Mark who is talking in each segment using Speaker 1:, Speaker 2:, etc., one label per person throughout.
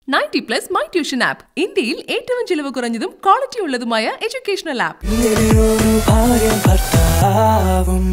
Speaker 1: Ninety plus my tuition app ഇന്ത്യയിൽ ഏറ്റവും ചിലവ് കുറഞ്ഞതും ക്വാളിറ്റി ഉള്ളതുമായ എഡ്യൂക്കേഷണൽ ആപ്പ്
Speaker 2: ഇങ്ങനെയൊരു ഭാര്യ ഭർത്താവും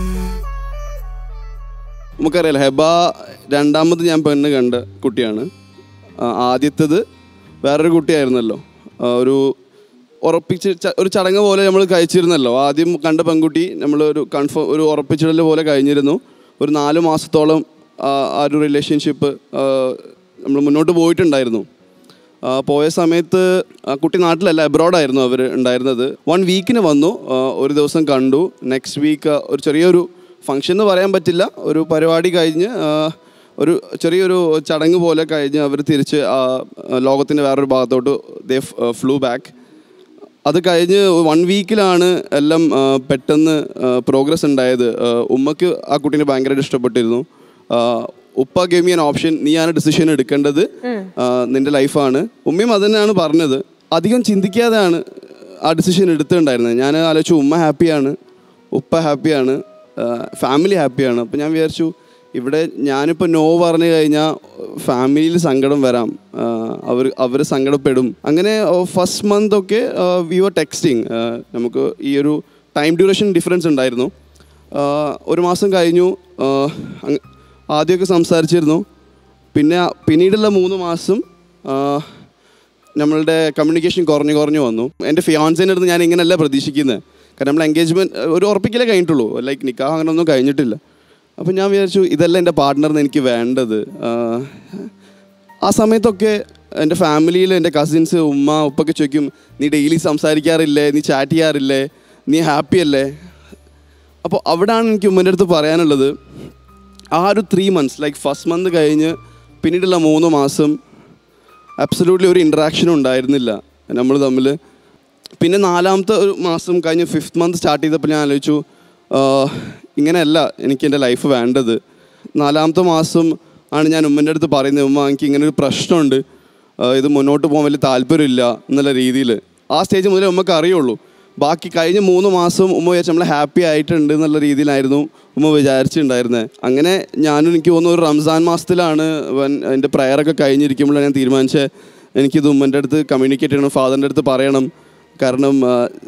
Speaker 3: നമുക്കറിയാലോ ഹെബ രണ്ടാമത് ഞാൻ പെണ്ണ് കണ്ട കുട്ടിയാണ് ആ, ആദ്യത്തേത് വേറൊരു കുട്ടിയായിരുന്നല്ലോ ആ, ഒരു ഉറപ്പിച്ച് ച- ഒരു ചടങ്ങ് പോലെ നമ്മൾ കഴിച്ചിരുന്നല്ലോ ആദ്യം കണ്ട പെൺകുട്ടി നമ്മൾ ഒരു കൺഫേം ഒരു ഉറപ്പിച്ചിടൽ പോലെ കഴിഞ്ഞിരുന്നു ഒരു നാല് മാസത്തോളം ആ ആ ഒരു റിലേഷൻഷിപ്പ് നമ്മൾ മുന്നോട്ട് പോയിട്ടുണ്ടായിരുന്നു ആ, പോയ സമയത്ത് ആ കുട്ടി നാട്ടിലല്ല അബ്രോഡായിരുന്നു അവർ ഉണ്ടായിരുന്നത് വൺ വീക്കിന് വന്നു ആ, ഒരു ദിവസം കണ്ടു നെക്സ്റ്റ് വീക്ക് ഒരു ചെറിയൊരു ഫങ്ഷൻ എന്ന് പറയാൻ പറ്റില്ല ഒരു പരിപാടി കഴിഞ്ഞ് ആ, ഒരു ചെറിയൊരു ചടങ്ങ് പോലെ കഴിഞ്ഞ് അവർ തിരിച്ച് ആ, ലോകത്തിൻ്റെ വേറൊരു ഭാഗത്തോട്ട് ദേ ഫ്ലൂ ബാക്ക് അത് കഴിഞ്ഞ് വൺ വീക്കിലാണ് എല്ലാം ആ, പെട്ടെന്ന് പ്രോഗ്രസ് ഉണ്ടായത് ആ, ഉമ്മക്ക് ആ കുട്ടീനെ ഭയങ്കരമായിട്ട് ഇഷ്ടപ്പെട്ടിരുന്നു ആ, ഉപ്പ ഗെയിം ചെയ്യാൻ ഓപ്ഷൻ നീയാണ് ഡിസിഷൻ എടുക്കേണ്ടത് ആ, നിന്റെ ലൈഫാണ് ഉമ്മയും അത് തന്നെയാണ് പറഞ്ഞത് അധികം ചിന്തിക്കാതെയാണ് ആ ഡിസിഷൻ എടുത്തിട്ടുണ്ടായിരുന്നത് ഞാൻ ആലോചിച്ചു ഉമ്മ ഹാപ്പിയാണ് ഉപ്പ ഹാപ്പിയാണ് ഫാമിലി ഹാപ്പിയാണ് അപ്പോൾ ഞാൻ വിചാരിച്ചു ഇവിടെ ഞാനിപ്പോൾ നോ പറഞ്ഞു കഴിഞ്ഞാൽ ഫാമിലിയിൽ സങ്കടം വരാം അവർ അവർ സങ്കടപ്പെടും അങ്ങനെ ഫസ്റ്റ് മന്ത് ഒക്കെ വി വർ ടെക്സ്റ്റിംഗ് നമുക്ക് ഈ ഒരു ടൈം ഡ്യൂറേഷൻ ഡിഫറൻസ് ഉണ്ടായിരുന്നു ആ, ഒരു മാസം കഴിഞ്ഞു ആ, അങ്ങ് ആദ്യമൊക്കെ സംസാരിച്ചിരുന്നു പിന്നെ പിന്നീടുള്ള മൂന്ന് മാസം ആ, നമ്മളുടെ കമ്മ്യൂണിക്കേഷൻ കുറഞ്ഞു കുറഞ്ഞു വന്നു എൻ്റെ ഫിയോൺസിൻ്റെ അടുത്ത് ഞാൻ ഇങ്ങനെയല്ല പ്രതീക്ഷിക്കുന്നത് കാരണം നമ്മൾ എൻഗേജ്മെൻറ്റ് ഒരു ഉറപ്പിക്കലേ കഴിഞ്ഞിട്ടുള്ളൂ ലൈക്ക് നിക്കാഹ് അങ്ങനെ ഒന്നും കഴിഞ്ഞിട്ടില്ല അപ്പം ഞാൻ വിചാരിച്ചു ഇതല്ല എൻ്റെ പാർട്ട്ണറിന് എനിക്ക് വേണ്ടത് ആ, ആ സമയത്തൊക്കെ എൻ്റെ ഫാമിലിയിൽ എൻ്റെ കസിൻസ് ഉമ്മ ഉപ്പൊക്കെ ചോദിക്കും നീ ഡെയിലി സംസാരിക്കാറില്ലേ നീ ചാറ്റ് ചെയ്യാറില്ലേ നീ ഹാപ്പി അല്ലേ അപ്പോൾ അവിടെയാണ് എനിക്ക് ഉമ്മൻ്റെ അടുത്ത് പറയാനുള്ളത് ആ ഒരു three months like first month കഴിഞ്ഞ് പിന്നീടുള്ള മൂന്ന് മാസം അബ്സല്യൂട്ട്ലി ഒരു ഇൻട്രാക്ഷനും ഉണ്ടായിരുന്നില്ല നമ്മൾ തമ്മിൽ പിന്നെ നാലാമത്തെ ഒരു മാസം കഴിഞ്ഞ് ഫിഫ്ത്ത് മന്ത് സ്റ്റാർട്ട് ചെയ്തപ്പോൾ ഞാൻ ആലോചിച്ചു ആഹ്, ഇങ്ങനെയല്ല എനിക്ക് എൻ്റെ ലൈഫ് വേണ്ടത് നാലാമത്തെ മാസം ആണ് ഞാൻ ഉമ്മൻ്റെ അടുത്ത് പറയുന്നത് ഉമ്മ എനിക്ക് ഇങ്ങനെ ഒരു പ്രശ്നമുണ്ട് ആഹ്, ഇത് മുന്നോട്ട് പോകാൻ വലിയ താല്പര്യമില്ല എന്നുള്ള രീതിയിൽ ആ സ്റ്റേജ് മുതലേ ഉമ്മക്ക് അറിയുള്ളൂ ബാക്കി കഴിഞ്ഞ മൂന്ന് മാസം ഉമ്മ വിചാരിച്ചു നമ്മൾ ഹാപ്പി ആയിട്ടുണ്ട് എന്നുള്ള രീതിയിലായിരുന്നു ഉമ്മ വിചാരിച്ചിട്ടുണ്ടായിരുന്നത് അങ്ങനെ ഞാനും എനിക്ക് തോന്നുന്നു ഒരു റംസാൻ മാസത്തിലാണ് വൻ എൻ്റെ പ്രയറൊക്കെ കഴിഞ്ഞിരിക്കുമ്പോഴാണ് ഞാൻ തീരുമാനിച്ചത് എനിക്കിത് ഉമ്മൻ്റെ അടുത്ത് കമ്മ്യൂണിക്കേറ്റ് ചെയ്യണം ഫാദറിൻ്റെ അടുത്ത് പറയണം കാരണം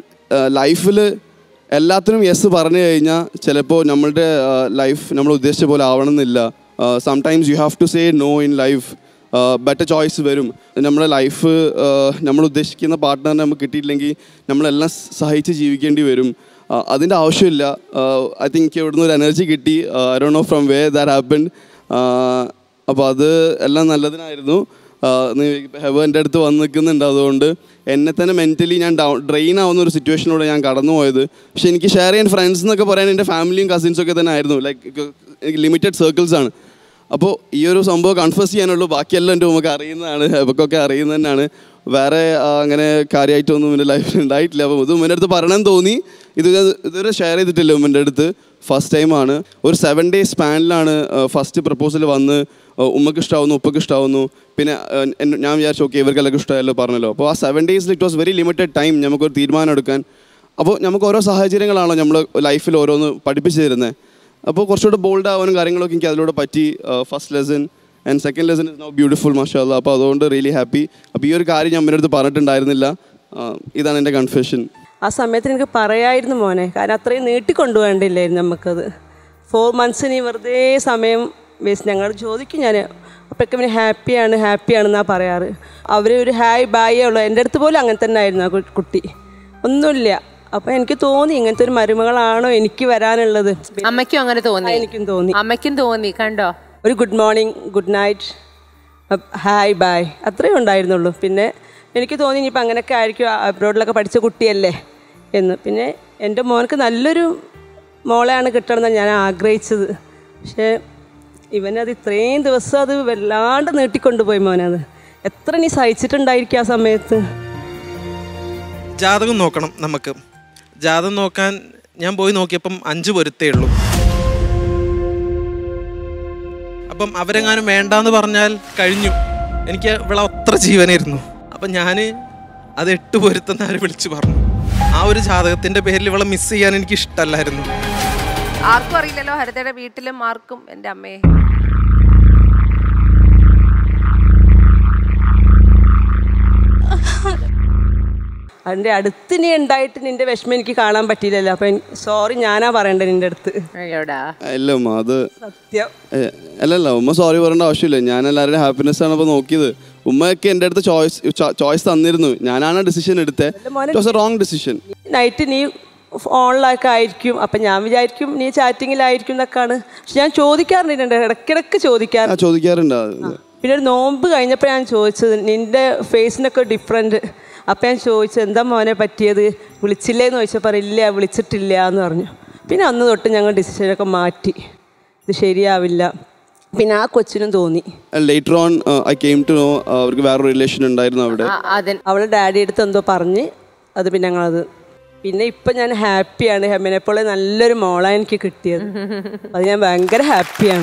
Speaker 3: ലൈഫിൽ എല്ലാത്തിനും യെസ് പറഞ്ഞു കഴിഞ്ഞാൽ ചിലപ്പോൾ നമ്മളുടെ ലൈഫ് നമ്മൾ ഉദ്ദേശിച്ച പോലെ ആവണമെന്നില്ല sometimes you have to say no in life better choice വരും നമ്മുടെ ലൈഫ് നമ്മൾ ഉദ്ദേശിക്കുന്ന പാർട്ട്ണറിനെ നമുക്ക് കിട്ടിയില്ലെങ്കിൽ നമ്മളെല്ലാം സഹിച്ച് ജീവിക്കേണ്ടി വരും Uh, അതിൻ്റെ ആവശ്യമില്ല ഐ തിങ്ക് ഇവിടുന്ന് ഒരു എനർജി കിട്ടി I do know from way that happen അപ്പോൾ അത് എല്ലാം നല്ലതിനായിരുന്നു ഹെവ എൻ്റെ അടുത്ത് വന്ന് നിൽക്കുന്നുണ്ട് അതുകൊണ്ട് എന്നെ തന്നെ മെൻ്റലി ഞാൻ ഡൗൺ ഡ്രെയിൻ ആവുന്ന ഒരു സിറ്റുവേഷനിലൂടെ ഞാൻ കടന്നു പോയത് പക്ഷേ എനിക്ക് ഷെയർ ചെയ്യാൻ ഫ്രണ്ട്സ് എന്നൊക്കെ പറയാൻ എൻ്റെ ഫാമിലിയും കസിൻസും ഒക്കെ തന്നെ ആയിരുന്നു ലൈക്ക് എനിക്ക് ലിമിറ്റഡ് സർക്കിൾസ് ആണ് അപ്പോൾ ഈ ഒരു സംഭവം കൺഫേസ് ചെയ്യാനുള്ളൂ ബാക്കിയെല്ലാം എൻ്റെ നമുക്ക് അറിയുന്നതാണ് ഹെബക്കൊക്കെ അറിയുന്നത് തന്നെയാണ് വേറെ ആ, അങ്ങനെ കാര്യമായിട്ടൊന്നും എൻ്റെ ലൈഫിൽ ഉണ്ടായിട്ടില്ല അപ്പോൾ ഇത് ഉമ്മൻ്റെ അടുത്ത് പറയണമെന്ന് തോന്നി ഇത് ഞാൻ ഇതുവരെ ഷെയർ ചെയ്തിട്ടില്ല ഉമ്മൻ്റെ അടുത്ത് ഫസ്റ്റ് ടൈമാണ് ഒരു സെവൻ ഡേ സ്പാനിലാണ് ഫസ്റ്റ് പ്രപ്പോസൽ വന്ന് ആ, ഉമ്മക്ക് ഇഷ്ടമാവുന്നു ഉപ്പക്ക് ഇഷ്ടമാവുന്നു പിന്നെ ആ, എന്നെ- ഞാൻ വിചാരിച്ചു ഓക്കെ ഇവർക്കെല്ലാം ഇഷ്ടമായല്ലോ പറഞ്ഞല്ലോ അപ്പോൾ ആ സെവൻ ഡേയ്സിൽ it was very limited time നമുക്കൊരു തീരുമാനം എടുക്കാൻ അപ്പോൾ നമുക്ക് ഓരോ സാഹചര്യങ്ങളാണോ നമ്മൾ ലൈഫിൽ ഓരോന്ന് പഠിപ്പിച്ചു തരുന്നത് അപ്പോൾ കുറച്ചുകൂടെ ബോൾഡ് ആവാനും കാര്യങ്ങളൊക്കെ എനിക്ക് അതിലൂടെ പറ്റി first lesson and second lesson is no beautiful മാഷാല്ല അപ്പോൾ അതുകൊണ്ട് റിയലി ഹാപ്പി അപ്പോൾ ഈ ഒരു കാര്യം ഞാൻ എൻ്റെ അടുത്ത് പറഞ്ഞിട്ടുണ്ടായിരുന്നില്ല ആ, ഇതാണ് എൻ്റെ കൺഫെഷൻ
Speaker 4: ആ സമയത്ത് എനിക്ക് പറയായിരുന്നു മോനെ കാരണം അത്രയും നീട്ടിക്കൊണ്ടുപോകണ്ടില്ലായിരുന്നു നമുക്കത് ഫോർ മന്ത്സിന് വെറുതെ സമയം വേസ്റ്റ് ഞങ്ങൾ ചോദിക്കും ഞാൻ അപ്പോഴൊക്കെ ഇവന് ഹാപ്പിയാണ് ഹാപ്പിയാണെന്നാണ് പറയാറ് അവർ ഒരു ഹായ് ബായേ ഉള്ളൂ എൻ്റെ അടുത്ത് പോലും അങ്ങനെ തന്നെ ആയിരുന്നു ആ കു- കുട്ടി ഒന്നുമില്ല അപ്പോൾ എനിക്ക് തോന്നി ഇങ്ങനത്തെ ഒരു മരുമകളാണോ എനിക്ക് വരാനുള്ളത്
Speaker 5: അമ്മയ്ക്കും അങ്ങനെ തോന്നി
Speaker 4: എനിക്കും തോന്നി
Speaker 5: അമ്മയ്ക്കും തോന്നി കണ്ടോ
Speaker 4: ഒരു good morning good night hi bye അത്രയേ ഉണ്ടായിരുന്നുള്ളൂ പിന്നെ എനിക്ക് തോന്നി ഇനിയിപ്പോൾ അങ്ങനെയൊക്കെ ആയിരിക്കും അബ്രോഡിലൊക്കെ പഠിച്ച കുട്ടിയല്ലേ എന്ന് പിന്നെ എൻ്റെ മോനക്ക് നല്ലൊരു മോളെയാണ് കിട്ടണമെന്നാണ് ഞാൻ ആഗ്രഹിച്ചത് പക്ഷേ ഇവനത് ഇത്രയും ദിവസം അത് വല്ലാണ്ട് നീട്ടിക്കൊണ്ടുപോയി മോനത് എത്ര നീ സഹിച്ചിട്ടുണ്ടായിരിക്കും ആ സമയത്ത്
Speaker 6: ജാതകം നോക്കണം നമുക്ക് ജാതകം നോക്കാൻ ഞാൻ പോയി നോക്കിയപ്പം അഞ്ച് പൊരുത്തേ ഉള്ളൂ അപ്പം അവരെങ്ങാനും വേണ്ടാന്ന് പറഞ്ഞാൽ കഴിഞ്ഞു എനിക്ക് ഇവിടെ അത്ര ജീവനായിരുന്നു അപ്പം ഞാൻ അത് എട്ട് പൊരുത്തം ആര് വിളിച്ചു പറഞ്ഞു ആ ഒരു ജാതകത്തിൻ്റെ പേരിൽ ഇവളെ മിസ് ചെയ്യാൻ എനിക്ക് ഇഷ്ടമല്ലായിരുന്നു
Speaker 5: ആർക്കും അറിയില്ലല്ലോ ഹരിതയുടെ വീട്ടിലും ആർക്കും എൻ്റെ അമ്മയെ
Speaker 4: അതിൻ്റെ അടുത്ത് നീ ഉണ്ടായിട്ട് നിന്റെ വിഷമം എനിക്ക് കാണാൻ പറ്റിയില്ലല്ലോ അപ്പം സോറി ഞാനാ പറയണ്ടത് നിന്റെ അടുത്ത്
Speaker 5: അയ്യോടാ
Speaker 3: ഇല്ല ഉമ്മ അത്
Speaker 4: സത്യം
Speaker 3: ഏ, അല്ലല്ല ഉമ്മ സോറി പറയേണ്ട ആവശ്യമില്ല ഞാൻ എല്ലാവരുടെയും ഹാപ്പിനെസ് ആണ് ഇപ്പോൾ നോക്കിയത് ഉമ്മയൊക്കെ എൻ്റെ അടുത്ത് ചോയ്സ് ചോയ്സ് തന്നിരുന്നു ഞാനാണ് ഡിസിഷൻ എടുത്തത് it was a wrong decision
Speaker 4: night നീ ഓണിലൊക്കെ ആയിരിക്കും അപ്പം ഞാൻ വിചാരിക്കും നീ ചാറ്റിങ്ങിലായിരിക്കും എന്നൊക്കെയാണ് പക്ഷെ ഞാൻ ചോദിക്കാറുണ്ട് ഇടയ്ക്കിടയ്ക്ക് ചോദിക്കാറ്
Speaker 3: ആ ചോദിക്കാറുണ്ട് അത്.
Speaker 4: പിന്നെ ഒരു നോമ്പ് കഴിഞ്ഞപ്പോൾ ഞാൻ ചോദിച്ചത് നിന്റെ ഫേസിനൊക്കെ ഡിഫറെൻറ്റ് അപ്പം ഞാൻ ചോദിച്ചത് എന്താ മോനെ പറ്റിയത് വിളിച്ചില്ലേന്ന് ചോദിച്ചപ്പോൾ ഇല്ല വിളിച്ചിട്ടില്ല എന്ന് പറഞ്ഞു പിന്നെ അന്ന് തൊട്ട് ഞങ്ങൾ ഡിസിഷനൊക്കെ മാറ്റി ഇത് ശരിയാവില്ല പിന്നെ ആ കൊച്ചിനും തോന്നി
Speaker 3: later on I came to know അവർക്ക് വേറൊരു റിലേഷൻ ഉണ്ടായിരുന്നു അവിടെ
Speaker 5: ആ, അതിൻ
Speaker 4: അവൾ ഡാഡി അടുത്ത് എന്തോ പറഞ്ഞ് അത് പിന്നെ ഞങ്ങളത് പിന്നെ ഇപ്പം ഞാൻ ഹാപ്പിയാണ് ഹെമിനെ പോലെ നല്ലൊരു മോളാണ് എനിക്ക് കിട്ടിയത് അത് ഞാൻ ഭയങ്കര ഹാപ്പിയാണ്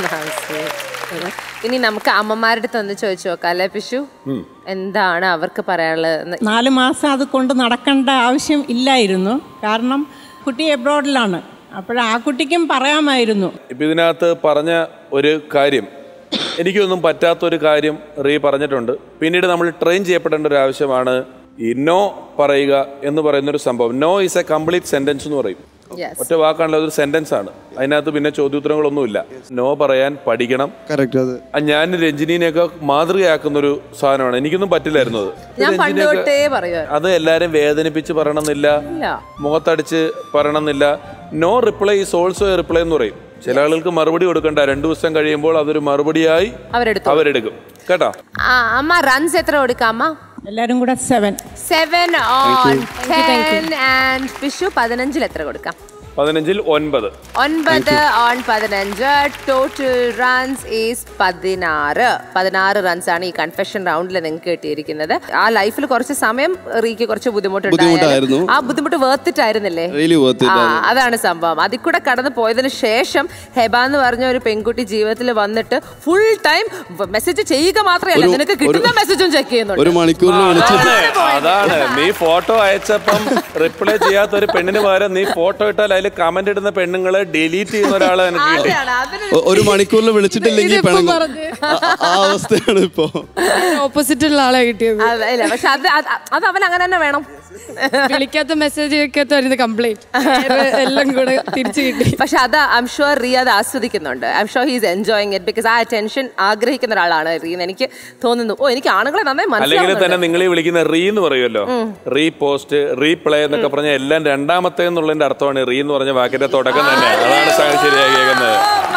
Speaker 5: ഇനി നമുക്ക് അമ്മമാരുടെ അടുത്ത് ഒന്ന് ചോദിച്ചു നോക്കാം അല്ലേ പിഷു എന്താണ് അവർക്ക് പറയാനുള്ളത്
Speaker 7: നാല് മാസം അത് കൊണ്ട് നടക്കേണ്ട ആവശ്യം ഇല്ലായിരുന്നു കാരണം കുട്ടി എബ്രോഡിലാണ് അപ്പോൾ ആ കുട്ടിക്കും പറയാമായിരുന്നു
Speaker 8: ഇപ്പം ഇതിനകത്ത് പറഞ്ഞ ഒരു കാര്യം എനിക്കൊന്നും പറ്റാത്തൊരു കാര്യം റീ പറഞ്ഞിട്ടുണ്ട് പിന്നീട് നമ്മൾ ട്രെയിൻ ചെയ്യപ്പെടേണ്ട ഒരു ആവശ്യമാണ് ഈ നോ പറയുക എന്ന് പറയുന്ന ഒരു സംഭവം no is a complete sentence എന്ന് പറയും
Speaker 5: Yes.
Speaker 8: ഒറ്റ വാക്കാണല്ലോ അതൊരു സെന്റൻസ് ആണ് അതിനകത്ത് പിന്നെ ചോദ്യോത്തരങ്ങളൊന്നുമില്ല നോ പറയാൻ പഠിക്കണം
Speaker 3: കറക്റ്റ് അത്
Speaker 8: ആ ഞാൻ രഞ്ജിനിനെയൊക്കെ മാതൃകയാക്കുന്ന ഒരു സാധനമാണ് എനിക്കൊന്നും പറ്റില്ലായിരുന്നു അത്
Speaker 5: ഞാൻ പണ്ട്
Speaker 8: രഞ്ജിനിയൊക്കെ-
Speaker 5: തൊട്ടേ പറയുമായിരുന്നു
Speaker 8: അത് എല്ലാരും വേദനിപ്പിച്ച് പറയണമെന്നില്ല
Speaker 5: ഇല്ല
Speaker 8: മുഖത്തടിച്ച് പറയണമെന്നില്ല no reply is also a reply എന്ന് പറയും ചില ആളുകൾക്ക് മറുപടി കൊടുക്കണ്ട രണ്ടു ദിവസം കഴിയുമ്പോൾ അതൊരു മറുപടിയായി
Speaker 5: അവരെടുത്തു
Speaker 8: അവരെടുക്കും കേട്ടോ
Speaker 5: ആ, അമ്മ റൺസ് എത്ര കൊടുക്കാം അമ്മ
Speaker 7: എല്ലാവരും കൂടെ seven
Speaker 5: seven on ten and പിഷു പതിനഞ്ചിൽ എത്ര കൊടുക്കാം
Speaker 8: പതിനഞ്ചിൽ ഒൻപത്
Speaker 5: ഒൻപത് ഓൺ പതിനഞ്ച് ടോട്ടൽ റൺസ് ഈസ് പതിനാറ് പതിനാറ് റൺസ് ആണ് ഈ കൺഫെഷൻ റൗണ്ടിൽ നിങ്ങൾക്ക് കിട്ടിയിരിക്കുന്നത് ആ ലൈഫിൽ കുറച്ച് സമയം റീക്ക് കുറച്ച്
Speaker 3: ബുദ്ധിമുട്ടായിരുന്നു.
Speaker 5: ബുദ്ധിമുട്ടുണ്ടായിരുന്നു ആ ബുദ്ധിമുട്ട് വേർത്തിട്ടായിരുന്നില്ലേ
Speaker 3: റിയലി വർത്ത്
Speaker 5: ആ, അതാണ് സംഭവം അതിൽ കൂടെ കടന്നു പോയതിന് ശേഷം ഹെബ എന്ന് പറഞ്ഞ ഒരു പെൺകുട്ടി ജീവിതത്തിൽ വന്നിട്ട് ഫുൾ ടൈം മെസ്സേജ് ചെയ്യുക മാത്രമല്ല
Speaker 3: ഒരു-
Speaker 5: നിനക്ക് കിട്ടുന്ന
Speaker 3: ഒരു-
Speaker 5: മെസ്സേജും ചെക്ക് ചെയ്യുന്നുണ്ട്
Speaker 3: ഒരു മണിക്കൂറിൽ വിളിച്ചിട്ട്
Speaker 8: അതാണ് നീ ഫോട്ടോ അയച്ചപ്പം റിപ്ലൈ ചെയ്യാത്ത ഒരു പെണ്ണിന് പകരം നീ ഫോട്ടോ ഇട്ടാൽ അതിൽ കമന്റ് ഇടുന്ന പെണ്ണുങ്ങളെ ഡിലീറ്റ് ചെയ്യുന്ന ഒരാളെ എനിക്ക് കിട്ടി
Speaker 5: അതാണ്, അതിന്
Speaker 3: ഒ- ഒരു മണിക്കൂറിൽ വിളിച്ചിട്ടില്ലെങ്കിൽ പിണങ്ങും ആ- ആ അവസ്ഥയാണ് ഇപ്പോ
Speaker 9: ഓപ്പോസിറ്റ് ഉള്ള ആളെ കിട്ടിയത്
Speaker 5: അതെ, ഇല്ല പക്ഷെ അത് അത് അത് അവൻ അങ്ങനെ തന്നെ വേണം
Speaker 9: വിളിക്കാത്ത മെസ്സേജ് വെക്കാത്ത വരുന്ന കംപ്ലൈന്റ് എല്ലാം കൂടെ തിരിച്ചു കിട്ടി
Speaker 5: പക്ഷെ അത് ഐം ഷുവർ റീ അത് ആസ്വദിക്കുന്നുണ്ട് I'm sure he's enjoying it because ആ ടെൻഷൻ ആഗ്രഹിക്കുന്ന ഒരാളാണ് റീ എന്ന് എനിക്ക് തോന്നുന്നു ഓ എനിക്ക് ആണുങ്ങളെ നന്നായി
Speaker 8: അല്ലെങ്കിൽ തന്നെ
Speaker 5: മനസ്സിലാവുന്നുണ്ട്
Speaker 8: നിങ്ങൾ ഈ വിളിക്കുന്ന റീ എന്ന് പറയുമല്ലോ റീ പോസ്റ്റ് റീപ്ലേ എന്നൊക്കെ പറഞ്ഞ എല്ലാം രണ്ടാമത്തെ എന്നുള്ളതിന്റെ അർത്ഥമാണ് റീ എന്ന് പറഞ്ഞ വാക്കിന്റെ തുടക്കം തന്നെ അതാണ് സംഗതി ശരിയായി കേൾക്കുന്നത്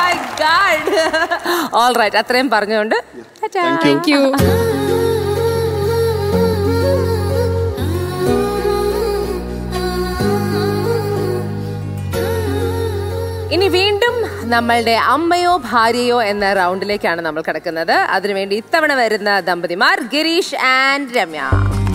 Speaker 5: ഓൾ റൈറ്റ് അത്രയും പറഞ്ഞുകൊണ്ട്
Speaker 9: താങ്ക് യു
Speaker 5: ഇനി വീണ്ടും നമ്മളുടെ അമ്മയോ ഭാര്യയോ എന്ന റൗണ്ടിലേക്കാണ് നമ്മൾ കിടക്കുന്നത് അതിനുവേണ്ടി ഇത്തവണ വരുന്ന ദമ്പതിമാർ Girish and Ramya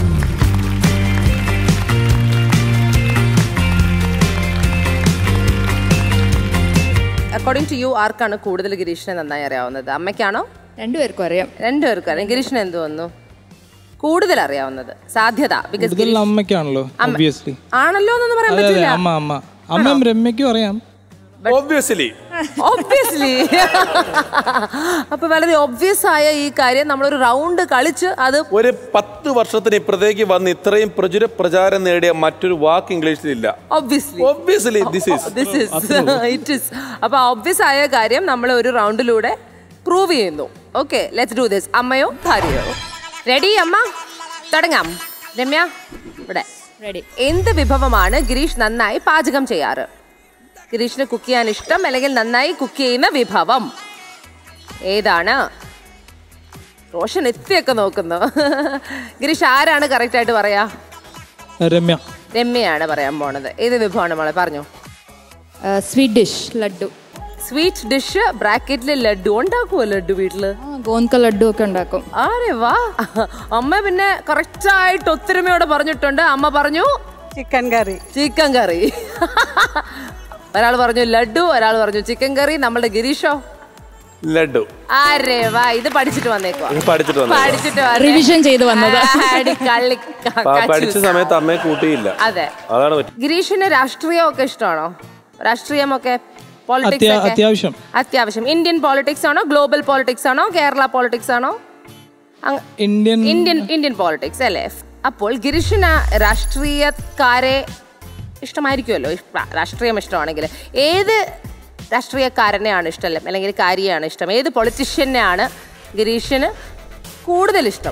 Speaker 5: according to you ആർക്കാണ് കൂടുതൽ ഗിരീഷിനെ നന്നായി അറിയാവുന്നത് അമ്മയ്ക്കാണോ
Speaker 9: രണ്ടുപേർക്കും അറിയാം
Speaker 5: രണ്ടുപേർക്കും അറിയാം ഗിരീഷിന് എന്ത് തോന്നുന്നു കൂടുതൽ അറിയാവുന്നത് സാധ്യത ബിക്കോസ്
Speaker 10: കൂടുതൽ അമ്മയ്ക്കാണല്ലോ ഒബ്വിയസ്ലി
Speaker 5: ആണല്ലോ എന്നൊന്നും പറയാൻ
Speaker 10: അതെ അതെ
Speaker 5: പറ്റില്ല
Speaker 10: അമ്മ അമ്മ അമ്മയും രമ്യക്കും അറിയാം
Speaker 8: ഓബ്വിയസ്ലി
Speaker 5: ഒബ്വിയസ്ലി അപ്പൊ വളരെ ഒബ്വിയസ് ആയ ഈ കാര്യം നമ്മളൊരു റൗണ്ട് കളിച്ച് അത്
Speaker 8: ഒരു പത്ത് വർഷത്തിന് ഇപ്പുറത്തേക്ക് വന്ന് ഇത്രയും പ്രചുര പ്രചാരം നേടിയ മറ്റൊരു വാക്ക് ഇംഗ്ലീഷിലില്ല
Speaker 5: obviously
Speaker 8: obviously this is
Speaker 5: this is it is അപ്പൊ ഒബ്വിയസ് ആയ കാര്യം നമ്മൾ ഒരു റൗണ്ടിലൂടെ പ്രൂവ് ചെയ്യുന്നു ഓക്കെ ലെറ്റ്സ് ഡു ദിസ് അമ്മയോ ഭാര്യയോ റെഡി അമ്മ തുടങ്ങാം രമ്യ ഇവിടെ
Speaker 9: റെഡി
Speaker 5: എന്ത് വിഭവമാണ് ഗിരീഷ് നന്നായി പാചകം ചെയ്യാറ് ഗിരീഷിന് കുക്ക് ചെയ്യാൻ ഇഷ്ടം അല്ലെങ്കിൽ നന്നായി കുക്ക് ചെയ്യുന്ന വിഭവം ഏതാണ് റോഷൻ എത്തിയൊക്കെ നോക്കുന്നു ഗിരീഷ് ആരാണ് കറക്റ്റ് ആയിട്ട് പറയാ
Speaker 10: രമ്യ
Speaker 5: രമ്യയാണ് പറയാൻ പോണത് ഏത് വിഭവമാണ് മോളെ പറഞ്ഞു
Speaker 9: sweet dish laddu
Speaker 5: sweet dish ബ്രാക്കറ്റിൽ ലഡു ഉണ്ടാക്കുമോ ലഡു വീട്ടില്
Speaker 9: ആ, ഗോന്ക ലഡു ഒക്കെ ഉണ്ടാക്കും
Speaker 5: ആരെ വാ അമ്മ പിന്നെ കറക്റ്റ് ആയിട്ട് ഒത്തൊരുമയോടെ പറഞ്ഞിട്ടുണ്ട് അമ്മ പറഞ്ഞു
Speaker 4: ചിക്കൻ കറി
Speaker 5: ചിക്കൻ കറി ഒരാൾ പറഞ്ഞു ലഡു ഒരാൾ പറഞ്ഞു ചിക്കൻ കറി നമ്മളുടെ ഗിരീഷോ
Speaker 8: ലഡു
Speaker 5: ആരെ വാ ഇത് പഠിച്ചിട്ട് വന്നേക്കോ
Speaker 8: ഇത് പഠിച്ചിട്ട് വന്നത്
Speaker 5: പഠിച്ചിട്ട് വന്നേ.
Speaker 9: റിവിഷൻ ചെയ്ത് വന്നത്
Speaker 5: ആടി കള്ളി ക-
Speaker 8: പഠിച്ച
Speaker 5: കച്ചൂസ്.
Speaker 8: സമയത്ത് അമ്മയെ കൂട്ടിയില്ല
Speaker 5: അതെ
Speaker 8: അതാണ് പറ്റി
Speaker 5: ഗിരീഷിന് രാഷ്ട്രീയമൊക്കെ ഇഷ്ടമാണോ രാഷ്ട്രീയമൊക്കെ പോളിറ്റിക്സ്
Speaker 10: അത്യാ-
Speaker 5: ഒക്കെ
Speaker 10: അത്യാവശ്യം.
Speaker 5: അത്യാവശ്യം ഇന്ത്യൻ പോളിറ്റിക്സ് ആണോ ഗ്ലോബൽ പോളിറ്റിക്സ് ആണോ കേരള പോളിറ്റിക്സ് ആണോ അങ്-
Speaker 10: ഇന്ത്യൻ
Speaker 5: ഇന്ത്യൻ ഇന്ത്യൻ പോളിറ്റിക്സ് അല്ലേ അപ്പോൾ ഗിരീഷിന് രാഷ്ട്രീയക്കാരെ ഇഷ്ടമായിരിക്കുമല്ലോ ഇഷ്ട- രാഷ്ട്രീയം ഇഷ്ടമാണെങ്കിൽ ഏത് രാഷ്ട്രീയക്കാരനെയാണ് ഇഷ്ടം അല്ലെങ്കിൽ കാര്യമാണ് ഇഷ്ടം ഏത് പൊളിറ്റീഷ്യനെയാണ് ഗിരീഷിന് കൂടുതൽ ഇഷ്ടം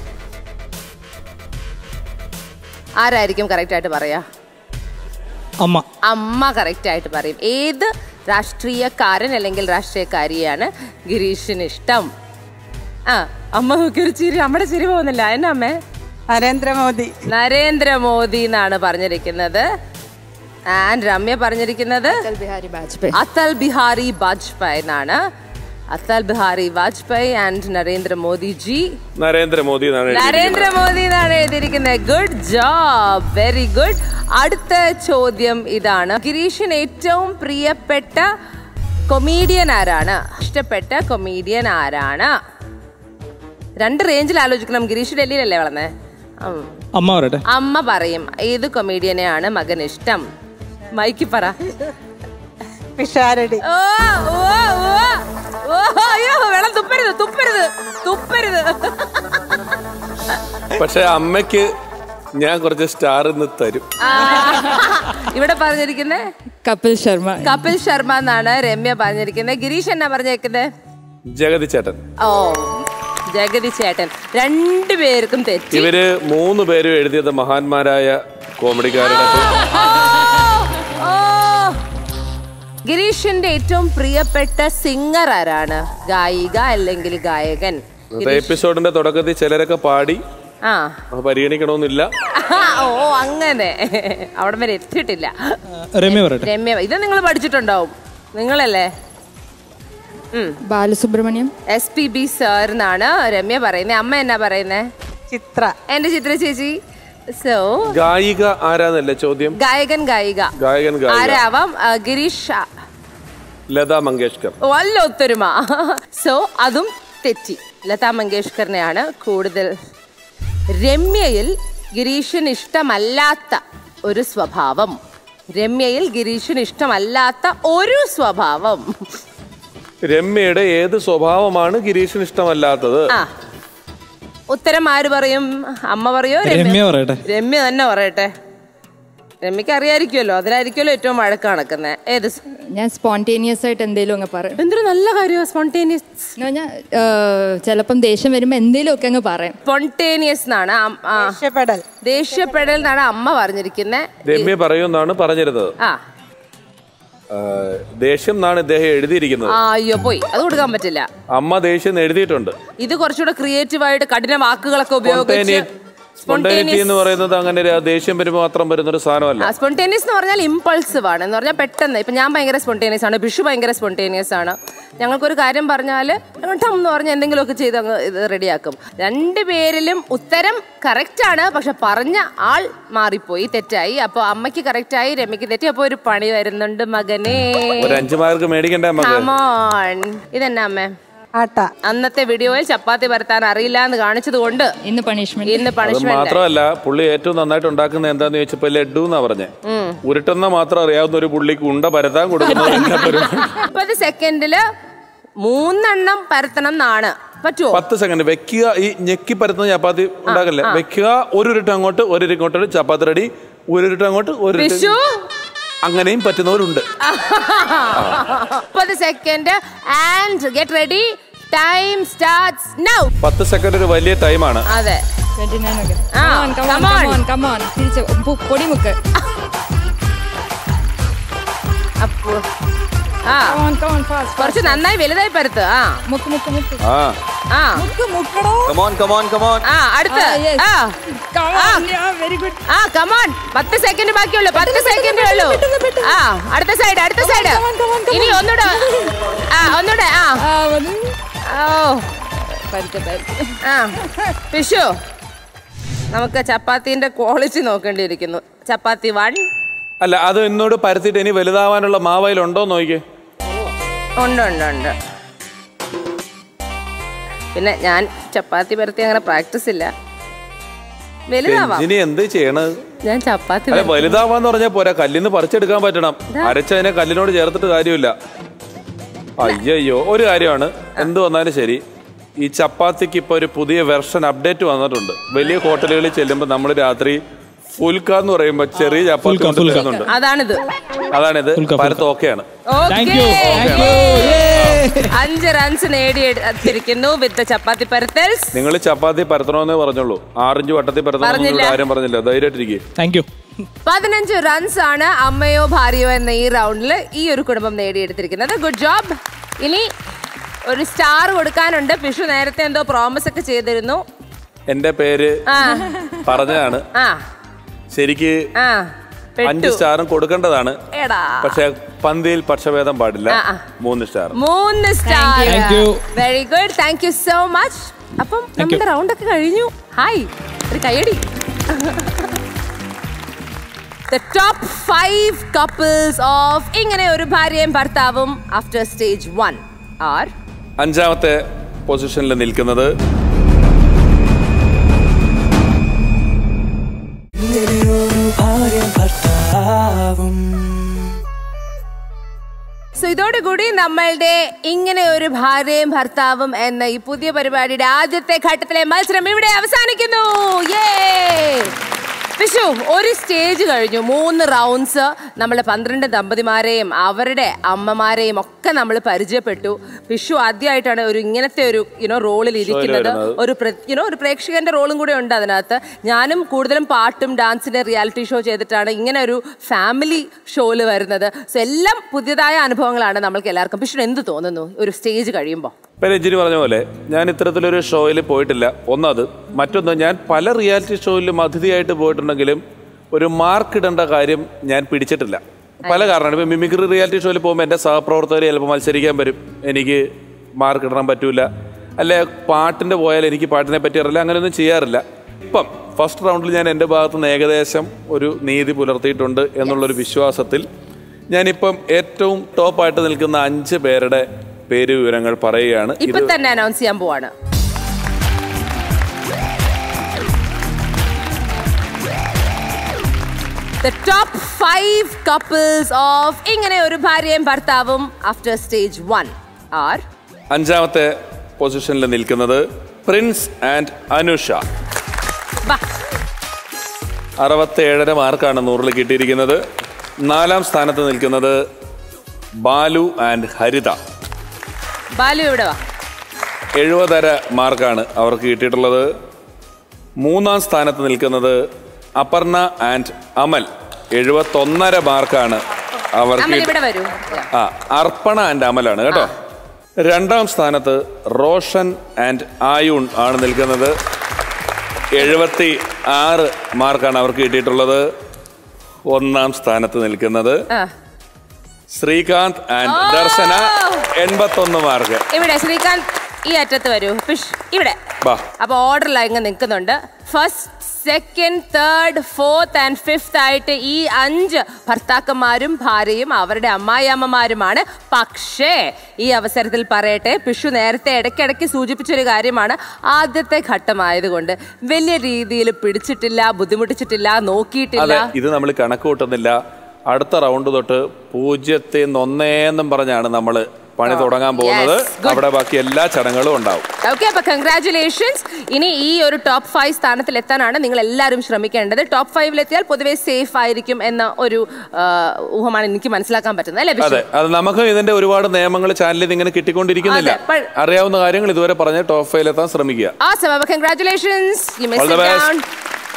Speaker 5: ആരായിരിക്കും കറക്റ്റായിട്ട് പറയാ
Speaker 10: അമ്മ
Speaker 5: അമ്മ കറക്റ്റ് ആയിട്ട് പറയും ഏത് രാഷ്ട്രീയക്കാരൻ അല്ലെങ്കിൽ രാഷ്ട്രീയക്കാരിയാണ് ഗിരീഷിന് ഇഷ്ടം ആ അമ്മ നോക്കി ഒരു ചിരി അമ്മയുടെ ചിരി പോകുന്നില്ല എന്നാ അമ്മേ
Speaker 4: നരേന്ദ്രമോദി
Speaker 5: നരേന്ദ്രമോദി എന്നാണ് പറഞ്ഞിരിക്കുന്നത് ആൻഡ് രമ്യ പറഞ്ഞിരിക്കുന്നത്
Speaker 9: ബിഹാരി വാജ്പേയി
Speaker 5: അത്തൽ ബിഹാരി വാജ്പേയി എന്നാണ് അത്തൽ ബിഹാരി വാജ്പേയി ആൻഡ് നരേന്ദ്രമോദി ജി
Speaker 8: നരേന്ദ്രമോദി എന്നാണ് എഴുതിയിരിക്കുന്നത്.
Speaker 5: നരേന്ദ്രമോദി എന്നാണ് എഴുതിയിരിക്കുന്നത് ഗുഡ് ജോബ് വെരി ഗുഡ് അടുത്ത ചോദ്യം ഇതാണ് ഗിരീഷിന് ഏറ്റവും പ്രിയപ്പെട്ട കൊമീഡിയൻ ആരാണ് ഇഷ്ടപ്പെട്ട കൊമീഡിയൻ ആരാണ് രണ്ട് റേഞ്ചിൽ ആലോചിക്കണം ഗിരീഷ് ഡൽഹിയിലല്ലേ വളർന്നേ ഉം.
Speaker 10: അമ്മ പറയട്ടെ
Speaker 5: അമ്മ പറയും ഏത് കൊമീഡിയനെയാണ് മകൻ ഇഷ്ടം മൈക്ക് പറ
Speaker 4: പിഷാരടി
Speaker 5: ഓ, ഓ, ഓ, ഓ, അയ്യോ വെള്ളം തുപ്പരുത് തുപ്പരുത് തുപ്പരുത്
Speaker 8: പക്ഷെ അമ്മയ്ക്ക് ഞാൻ കുറച്ച് സ്റ്റാർ ഇന്ന് തരും
Speaker 5: ആ, ഇവിടെ പറഞ്ഞിരിക്കുന്നത്
Speaker 9: കപിൽ ശർമ്മ
Speaker 5: കപിൽ ശർമ്മ എന്നാണ് രമ്യ പറഞ്ഞിരിക്കുന്നത് ഗിരീഷ് എന്നാ പറഞ്ഞേക്കുന്നത്
Speaker 8: ജഗതി ചേട്ടൻ
Speaker 5: ഓ ജഗതി ചേട്ടൻ രണ്ടുപേർക്കും തെറ്റി
Speaker 8: ഇവര് മൂന്ന് പേരും എഴുതിയത് മഹാന്മാരായ കോമഡിക്കാരുടെ
Speaker 5: ഓ, ഓ. ഗിരീഷിന്റെ ഏറ്റവും പ്രിയപ്പെട്ട സിംഗർ ആരാണ് ഗായിക അല്ലെങ്കിൽ ഗായകൻ
Speaker 8: എപ്പിസോഡിന്റെ തുടക്കത്തിൽ ചിലരൊക്കെ പാടി
Speaker 5: ആ
Speaker 8: അത് പരിഗണിക്കണമെന്നില്ല
Speaker 5: ഓ അങ്ങനെ അവിടെ വരെ എത്തിയിട്ടില്ല
Speaker 10: രമ്യ പറയട്ടെ
Speaker 5: രമ്യ ഇത് നിങ്ങൾ പഠിച്ചിട്ടുണ്ടാവും നിങ്ങളല്ലേ
Speaker 9: Balasubrahmanyam
Speaker 5: S P B sir എന്നാണ് രമ്യ പറയുന്നത് അമ്മ എന്നാ പറയുന്നേ
Speaker 4: ചിത്ര
Speaker 5: എന്റെ ചിത്ര ചേച്ചി സോ
Speaker 8: ഗായിക ആരാന്നല്ലേ ചോദ്യം
Speaker 5: ഗായകൻ ഗായിക
Speaker 8: ഗായകൻ ഗായിക
Speaker 5: ആരാവാം ആ, ഗിരീഷ് ആ,
Speaker 8: ലതാ മങ്കേഷ്കർ
Speaker 5: വല്ല ഒത്തൊരുമ സോ അതും തെറ്റി ലതാ മങ്കേഷ്കറിനെയാണ് കൂടുതൽ രമ്യയിൽ ഗിരീഷിന് ഇഷ്ടമല്ലാത്ത ഒരു സ്വഭാവം രമ്യയിൽ ഗിരീഷിന് ഇഷ്ടമല്ലാത്ത ഒരു സ്വഭാവം
Speaker 8: രമ്യയുടെ ഏത് സ്വഭാവമാണ് ഗിരീഷിന് ഇഷ്ടമല്ലാത്തത്
Speaker 5: ആ ഉത്തരം ആര് പറയും അമ്മ പറയോ
Speaker 10: രമ്യ പറയട്ടെ
Speaker 5: രമ്യ തന്നെ പറയട്ടെ രമ്യക്ക് അറിയായിരിക്കുമല്ലോ അതിലായിരിക്കുമല്ലോ ഏറ്റവും വഴക്ക് നടക്കുന്നത് ഏത് സ്-
Speaker 9: ഞാൻ സ്പോണ്ടേനിയസ് ആയിട്ട് എന്തെങ്കിലും അങ്ങ് പറയും
Speaker 5: എന്തൊരു നല്ല കാര്യമാണ് സ്പോണ്ടേനിയസ്
Speaker 9: എന്ന് പറഞ്ഞാൽ ചിലപ്പം ദേഷ്യം വരുമ്പോൾ എന്തെങ്കിലും ഒക്കെ അങ്ങ് പറയും
Speaker 5: സ്പോണ്ടേനിയസ് എന്നാണ് അം- ആ,
Speaker 4: ദേഷ്യപ്പെടൽ
Speaker 5: ദേഷ്യപ്പെടൽ എന്നാണ് അമ്മ പറഞ്ഞിരിക്കുന്നത്
Speaker 8: രമ്യ പറയുമെന്നാണ് പറഞ്ഞിരുന്നത്
Speaker 5: ആ
Speaker 8: ആ, ദേഷ്യം എന്നാണ് ഇദ്ദേഹം എഴുതിയിരിക്കുന്നത്
Speaker 5: ആ, അയ്യോ പോയി അത് കൊടുക്കാൻ പറ്റില്ല
Speaker 8: അമ്മ ദേഷ്യം എന്ന് എഴുതിയിട്ടുണ്ട്
Speaker 5: ഇത് കുറച്ചുകൂടെ ക്രിയേറ്റീവ് ആയിട്ട് കഠിന വാക്കുകളൊക്കെ ഉപയോഗിച്ച്
Speaker 8: സ്പോണ്ടേനിറ്റി എന്ന് പറയുന്നത് അങ്ങനെ ഒരു ദേഷ്യം വരുമ്പോൾ മാത്രം വരുന്ന ഒരു സാധനമല്ല
Speaker 5: സ്പോണ്ടേനിയസ് എന്ന് പറഞ്ഞാൽ ഇമ്പൾസീവ് ആണ് എന്ന് പറഞ്ഞാൽ പെട്ടെന്ന് ഇപ്പൊ ഞാൻ ഭയങ്കര സ്പോണ്ടേനിയസ് ആണ് ബിഷു ഭയങ്കര സ്പോണ്ടേനിയസ് ആണ് ഞങ്ങൾക്കൊരു കാര്യം പറഞ്ഞാൽ ടം എന്ന് പറഞ്ഞ് എന്തെങ്കിലുമൊക്കെ ചെയ്ത് അങ്ങ് ഇത് റെഡിയാക്കും രണ്ടുപേരിലും ഉത്തരം കറക്റ്റ് ആണ് പക്ഷെ പറഞ്ഞ ആൾ മാറിപ്പോയി തെറ്റായി അപ്പോൾ അമ്മയ്ക്ക് കറക്റ്റായി രമ്യക്ക് തെറ്റി അപ്പോൾ ഒരു പണി വരുന്നുണ്ട് മകനെ
Speaker 8: ഒരു അഞ്ചു മാർക്ക് മേടിക്കണ്ടേ നമുക്ക്
Speaker 5: കമോൺ ഇതെന്നാ അമ്മേ
Speaker 4: ആട്ട
Speaker 5: അന്നത്തെ വീഡിയോയിൽ ചപ്പാത്തി പരത്താൻ അറിയില്ല എന്ന് കാണിച്ചത് കൊണ്ട്
Speaker 9: ഇന്ന് പണിഷ്മെന്റ്
Speaker 5: ഇന്ന്
Speaker 8: അത്
Speaker 5: പണിഷ്മെന്റ്
Speaker 8: മാത്രമല്ല പുള്ളി ഏറ്റവും നന്നായിട്ട് ഉണ്ടാക്കുന്നത് എന്താന്ന് ചോദിച്ചപ്പോ ലഡു എന്നാ പറഞ്ഞേ ഉരുട്ടുന്ന മാത്രം അറിയാവുന്ന ഒരു പുള്ളിക്ക് ഉണ്ട പരത്താൻ കൊടുക്കുന്നത് എന്താ പരിപാടി?
Speaker 5: മുപ്പത് സെക്കൻഡില് മൂന്നെണ്ണം പരത്തണം എന്നാണ് പറ്റുമോ
Speaker 8: പത്ത് സെക്കൻഡ് വെക്കുക ഈ ഞെക്കി പരത്തുന്ന ചപ്പാത്തി ഉണ്ടാക്കില്ല വെക്കുക ഒരു ഉരുട്ട് അങ്ങോട്ട് ഒരു ഉരുട്ട് ഇങ്ങോട്ട് ചപ്പാത്തി റെഡി ഒരു ഉരുട്ട് അങ്ങോട്ട് ഒരു ഉരുട്ട്
Speaker 5: വിഷു
Speaker 8: അങ്ങനെയും പറ്റുന്നവരുണ്ട്
Speaker 5: മുപ്പത് second and get ready time starts now
Speaker 8: പത്ത് സെക്കൻഡ് ഒരു വലിയ ടൈമാണ്
Speaker 5: അതെ
Speaker 9: ട്വന്റി നയൻ ഒക്കെ
Speaker 5: ആ,
Speaker 9: come on
Speaker 5: come on.
Speaker 9: Come on come on തിരിച്ച് പു- പൊടി മുക്ക്
Speaker 5: അപ്പോ ആ
Speaker 9: കമോൺ കമോൺ ഫാസ്റ്റ്
Speaker 5: കുറച്ച് നന്നായി വലുതായി പരത്ത് ആ
Speaker 9: മുക്ക് മുക്ക് മുക്ക്
Speaker 8: ആ
Speaker 5: ആ
Speaker 9: മുക്ക് മുക്കടോ
Speaker 11: കമോൺ കമോൺ കമോൺ
Speaker 5: ആ അടുത്ത്
Speaker 9: ആ, yes.
Speaker 5: ആ
Speaker 9: കമോൺ വെരി ഗുഡ്
Speaker 5: ആ കമോൺ പത്ത് സെക്കൻഡ് ബാക്കിയുള്ളൂ പത്ത് സെക്കൻഡ് ഉള്ളൂ ആ അടുത്ത സൈഡ് അടുത്ത side
Speaker 9: come on, come on, come
Speaker 5: ഇനി
Speaker 9: on.
Speaker 5: ഒന്നുകൂടെ ആ ഒന്നുകൂടെ ആ
Speaker 9: ആ വന്നു
Speaker 5: ഓ
Speaker 9: പരുത്ത പരുത്ത
Speaker 5: ആ പിഷു നമുക്ക് ചപ്പാത്തിന്റെ ക്വാളിറ്റി നോക്കേണ്ടിയിരിക്കുന്നു ചപ്പാത്തി വൺ
Speaker 8: അല്ല അത് എന്നോട് പരത്തിയിട്ട് ഇനി വലുതാവാനുള്ള മാവയിലുണ്ടോ നോക്കിക്കേ
Speaker 5: ഉണ്ട് ഉണ്ട് ഉണ്ട് പിന്നെ ഞാൻ ചപ്പാത്തി പരത്തി അങ്ങനെ പ്രാക്ടീസ് ഇല്ല വലുതാവാം
Speaker 8: ഇനി എന്ത് ചെയ്യണത്
Speaker 5: ഞാൻ ചപ്പാത്തി
Speaker 8: അല്ല
Speaker 5: പരത്തി-
Speaker 8: വലുതാവാന്ന് പറഞ്ഞാൽ പോരാ കല്ലിന്ന് പറിച്ചെടുക്കാൻ പറ്റണം അരച്ചതിനെ കല്ലിനോട് ചേർത്തിട്ട് കാര്യമില്ല അയ്യോ ഒരു കാര്യമാണ് എന്ത് വന്നാലും ശരി ഈ ചപ്പാത്തിക്ക് ഇപ്പോൾ ഒരു പുതിയ വെർഷൻ അപ്ഡേറ്റ് വന്നിട്ടുണ്ട് വലിയ ഹോട്ടലുകളിൽ ചെല്ലുമ്പോൾ നമ്മൾ രാത്രി ഫുൽക്ക എന്ന് പറയുമ്പോൾ ചെറിയ ചപ്പാത്തി
Speaker 10: ഫുൽക്ക,
Speaker 8: കൊണ്ട്
Speaker 10: ഫുൽക്ക.
Speaker 8: തരുന്നുണ്ട്
Speaker 5: അതാണിത്
Speaker 8: അതാണിത്
Speaker 10: ഫുൽക്ക,
Speaker 8: പരത്ത് ഓക്കെയാണ്
Speaker 10: thank you
Speaker 5: Okay.
Speaker 10: Thank you
Speaker 5: അഞ്ച് റൺസ് നേടിയെടുത്തിരിക്കുന്നു വിത്ത് ചപ്പാത്തി പരത്തൽസ്
Speaker 8: നിങ്ങൾ ചപ്പാത്തി പരത്തണമെന്നേ പറഞ്ഞുള്ളൂ ആറിഞ്ച് വട്ടത്തിൽ പരത്തണമെന്ന്
Speaker 5: പറഞ്ഞില്ല.
Speaker 8: ഇവിടെ ആരും പറഞ്ഞില്ല ധൈര്യമായിട്ടിരിക്കും
Speaker 10: താങ്ക് യു
Speaker 5: പതിനഞ്ച് റൺസ് ആണ് അമ്മയോ ഭാര്യയോ എന്ന ഈ റൗണ്ടിൽ ഈ ഒരു കുടുംബം നേടിയെടുത്തിരിക്കുന്നത് ഗുഡ് ജോബ് ഇനി ഒരു സ്റ്റാർ കൊടുക്കാനുണ്ട് പിഷു നേരത്തെ എന്തോ പ്രോമിസ് ഒക്കെ ചെയ്തിരുന്നു
Speaker 8: എന്റെ പേര്
Speaker 5: ആ
Speaker 8: പറഞ്ഞതാണ്
Speaker 5: ആ
Speaker 8: ശരിക്ക്
Speaker 5: ആ
Speaker 8: അഞ്ച്
Speaker 5: പെട്ടു
Speaker 8: സ്റ്റാറും കൊടുക്കേണ്ടതാണ്
Speaker 5: എടാ
Speaker 8: പക്ഷെ പന്തിയിൽ പക്ഷഭേദം പാടില്ല
Speaker 5: ആ, ആ.
Speaker 8: മൂന്ന് സ്റ്റാർ
Speaker 5: മൂന്ന് star
Speaker 10: Thank you.
Speaker 5: Very good thank you so much അപ്പം നമ്മുടെ റൗണ്ട് ഒക്കെ കഴിഞ്ഞു ഹായ് ഒരു കയ്യടി The top five couples of ഇങ്ങനെ ഒരു ഭാര്യയും ഭർത്താവും ആഫ്റ്റർ സ്റ്റേജ് വൺ ആർ
Speaker 8: അഞ്ചാമത്തെ പൊസിഷനിൽ നിൽക്കുന്നത്
Speaker 2: ഇങ്ങനെയൊരു ഭാര്യ ഭർത്താവും
Speaker 5: സോ ഇതോടുകൂടി നമ്മളുടെ ഇങ്ങനെ ഒരു ഭാര്യയും ഭർത്താവും എന്ന ഈ പുതിയ പരിപാടിയുടെ ആദ്യത്തെ ഘട്ടത്തിലെ മത്സരം ഇവിടെ അവസാനിക്കുന്നു യേ വിഷു ഒരു സ്റ്റേജ് കഴിഞ്ഞു മൂന്ന് റൗണ്ട്സ് നമ്മൾ പന്ത്രണ്ട് ദമ്പതിമാരെയും അവരുടെ അമ്മമാരെയും ഒക്കെ നമ്മൾ പരിചയപ്പെട്ടു വിഷു ആദ്യമായിട്ടാണ് ഒരു ഇങ്ങനത്തെ ഒരു യുനോ റോളിൽ ഇരിക്കുന്നത്
Speaker 8: വരുന്നത്.
Speaker 5: ഒരു യുനോ ഒരു പ്രേക്ഷകന്റെ റോളും കൂടെ ഉണ്ട് അതിനകത്ത് ഞാനും കൂടുതലും പാട്ടും ഡാൻസിന്റെ റിയാലിറ്റി ഷോ ചെയ്തിട്ടാണ് ഇങ്ങനെ ഒരു ഫാമിലി ഷോയിൽ വരുന്നത് സോ എല്ലാം പുതിയതായ അനുഭവങ്ങളാണ് നമ്മൾക്ക് എല്ലാവർക്കും വിഷ്ണു എന്ത് തോന്നുന്നു ഒരു സ്റ്റേജ് കഴിയുമ്പോൾ
Speaker 8: ഇപ്പൊ രഞ്ജിനി പറഞ്ഞ പോലെ ഞാൻ ഇത്തരത്തിലൊരു ഷോയിൽ പോയിട്ടില്ല ഒന്നത് മറ്റൊന്ന് ഞാൻ പല റിയാലിറ്റി ഷോയിലും അതിഥിയായിട്ട് പോയിട്ടുണ്ടെങ്കിലും ഒരു മാർക്ക് ഇടേണ്ട കാര്യം ഞാൻ പിടിച്ചിട്ടില്ല പല കാരണമാണ് ഇപ്പം മിമിക്രി റിയാലിറ്റി ഷോയിൽ പോകുമ്പോൾ എൻ്റെ സഹപ്രവർത്തകർ ചിലപ്പോൾ മത്സരിക്കാൻ വരും എനിക്ക് മാർക്ക് ഇടാൻ പറ്റൂല അല്ലെ പാട്ടിൻ്റെ പോയാൽ എനിക്ക് പാട്ടിനെ പറ്റി അറിയില്ല അങ്ങനെയൊന്നും ചെയ്യാറില്ല ഇപ്പം ഫസ്റ്റ് റൗണ്ടിൽ ഞാൻ എൻ്റെ ഭാഗത്തു നിന്ന് ഏകദേശം ഒരു നീതി പുലർത്തിയിട്ടുണ്ട് എന്നുള്ളൊരു വിശ്വാസത്തിൽ ഞാനിപ്പം ഏറ്റവും ടോപ്പായിട്ട് നിൽക്കുന്ന അഞ്ച് പേരുടെ പേര് വിവരങ്ങൾ പറയുകയാണ്
Speaker 5: ഇപ്പൊ
Speaker 8: ഇത്
Speaker 5: തന്നെ അനൗൺസ് ചെയ്യാൻ പോവാണ് The top five couples of ഇങ്ങനെ ഒരു ഭാര്യയും ഭർത്താവും ആഫ്റ്റർ സ്റ്റേജ് വൺ ആർ
Speaker 8: അഞ്ചാമത്തെ പൊസിഷനിൽ നിൽക്കുന്നത് പ്രിൻസ് ആൻഡ് അനുഷ അറുപത്തേഴര മാർക്കാണ് നൂറിൽ കിട്ടിയിരിക്കുന്നത് നാലാം സ്ഥാനത്ത് നിൽക്കുന്നത് ബാലു ആൻഡ് ഹരിത
Speaker 5: ബാലു ഇവിടെ വാ
Speaker 8: എഴുപതര മാർക്കാണ് അവർക്ക് കിട്ടിയിട്ടുള്ളത് മൂന്നാം സ്ഥാനത്ത് നിൽക്കുന്നത് അപർണ ആൻഡ് അമൽ എഴുപത്തൊന്നര മാർക്കാണ് അവർക്ക്
Speaker 5: നമ്മൾ
Speaker 8: കിട്ടി-
Speaker 5: ഇവിടെ വരൂ
Speaker 8: ആ അർപ്പണ ആൻഡ് അമലാണ് കേട്ടോ രണ്ടാം സ്ഥാനത്ത് റോഷൻ ആൻഡ് ആയുൺ ആണ് നിൽക്കുന്നത് എഴുപത്തി ആറ് മാർക്കാണ് അവർക്ക് കിട്ടിയിട്ടുള്ളത് ഒന്നാം സ്ഥാനത്ത് നിൽക്കുന്നത്
Speaker 5: ആ.
Speaker 8: ശ്രീകാന്ത് ആൻഡ് ദർശന എൺപത്തൊന്ന് മാർക്ക്
Speaker 5: ഇവിടെ ശ്രീകാന്ത് ഈ അറ്റത്ത് വരൂ പിഷ് ഇവിടെ
Speaker 8: വാ
Speaker 5: അപ്പൊ ഓർഡറിൽ അങ്ങ് നിൽക്കുന്നുണ്ട് first second third fourth and fifth ആയിട്ട് ഈ അഞ്ച് ഭർത്താക്കന്മാരും ഭാര്യയും അവരുടെ അമ്മായിയമ്മമാരുമാണ് പക്ഷേ ഈ അവസരത്തിൽ പറയട്ടെ പിഷു നേരത്തെ ഇടയ്ക്കിടയ്ക്ക് സൂചിപ്പിച്ചൊരു കാര്യമാണ് ആദ്യത്തെ ഘട്ടമായതുകൊണ്ട് വലിയ രീതിയിൽ പിടിച്ചിട്ടില്ല ബുദ്ധിമുട്ടിച്ചിട്ടില്ല നോക്കിയിട്ടില്ല
Speaker 8: അതെ ഇത് നമ്മൾ കണക്ക് കൂട്ടുന്നില്ല അടുത്ത റൗണ്ട് തൊട്ട് പൂജ്യത്തിൽ നിന്ന് ഒന്നേന്നും പറഞ്ഞാണ് നമ്മൾ പണി തുടങ്ങാൻ പോകുന്നത്
Speaker 5: Yes, good.
Speaker 8: അവിടെ ബാക്കി എല്ലാ ചടങ്ങുകളും ഉണ്ടാവും
Speaker 5: ഓക്കെ അപ്പൊ കൺഗ്രാറ്റുലേഷൻസ് ഇനി ഈ ഒരു ടോപ്പ് ഫൈവ് സ്ഥാനത്തിൽ എത്താനാണ് നിങ്ങൾ എല്ലാവരും ശ്രമിക്കേണ്ടത് ടോപ്പ് ഫൈവിൽ എത്തിയാൽ പൊതുവെ സേഫ് ആയിരിക്കും എന്ന ഒരു ആ, ഊഹമാണ് എനിക്ക് മനസ്സിലാക്കാൻ പറ്റുന്നത് അല്ലേ
Speaker 8: അതെ
Speaker 5: ബിഷു?
Speaker 8: അത് നമുക്ക് ഇതിന്റെ ഒരുപാട് നിയമങ്ങൾ ചാനലിൽ ഇങ്ങനെ കിട്ടിക്കൊണ്ടിരിക്കുന്നില്ല
Speaker 5: അതെ, പ-
Speaker 8: അറിയാവുന്ന കാര്യങ്ങൾ ഇതുവരെ പറഞ്ഞ് ടോപ്പ് ഫൈവിൽ എത്താൻ ശ്രമിക്കുക
Speaker 5: Awesome. അപ്പൊ congratulations you
Speaker 8: All the
Speaker 5: miss
Speaker 8: best.
Speaker 5: Down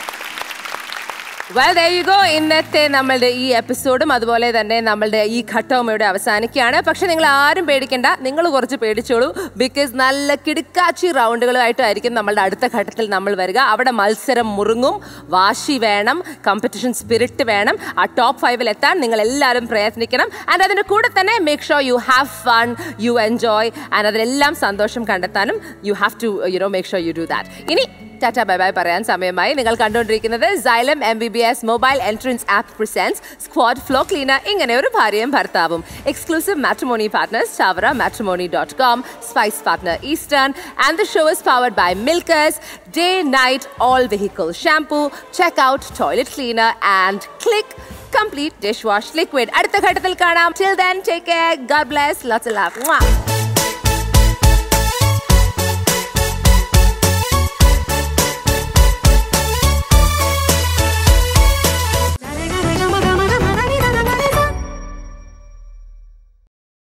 Speaker 5: well there you go ഇന്നത്തെ നമ്മളുടെ ഈ എപ്പിസോഡും അതുപോലെ തന്നെ നമ്മളുടെ ഈ ഘട്ടവും ഇവിടെ അവസാനിക്കുകയാണ് പക്ഷെ നിങ്ങൾ ആരും പേടിക്കണ്ട നിങ്ങൾ കുറച്ച് പേടിച്ചോളൂ ബിക്കോസ് നല്ല കിടുക്കാച്ചി റൗണ്ടുകളുമായിട്ടായിരിക്കും നമ്മളുടെ അടുത്ത ഘട്ടത്തിൽ നമ്മൾ വരിക അവിടെ മത്സരം മുറുങ്ങും വാശി വേണം കമ്പറ്റീഷൻ സ്പിരിറ്റ് വേണം ആ ടോപ്പ് ഫൈവിൽ എത്താൻ നിങ്ങൾ എല്ലാവരും പ്രയത്നിക്കണം ആൻഡ് അതിൻ്റെ കൂടെ തന്നെ make sure you have fun you enjoy and അതിലെല്ലാം സന്തോഷം കണ്ടെത്താനും you have to you know make sure you do that ഇനി ടാറ്റ ബൈ ബൈ പറയാൻ സമയമായി നിങ്ങൾ കണ്ടുകൊണ്ടിരിക്കുന്നത് Xylem M B B S mobile entrance app presents squad flow cleaner ഇങ്ങനെ ഒരു ഭാര്യയും ഭർത്താവും exclusive matrimony partners Chavara matrimony dot com spice partner eastern and the show is powered by milkers day night all vehicle shampoo check out toilet cleaner and click complete dish wash liquid അടുത്ത ഘട്ടത്തിൽ കാണാം till then take care God bless lots of love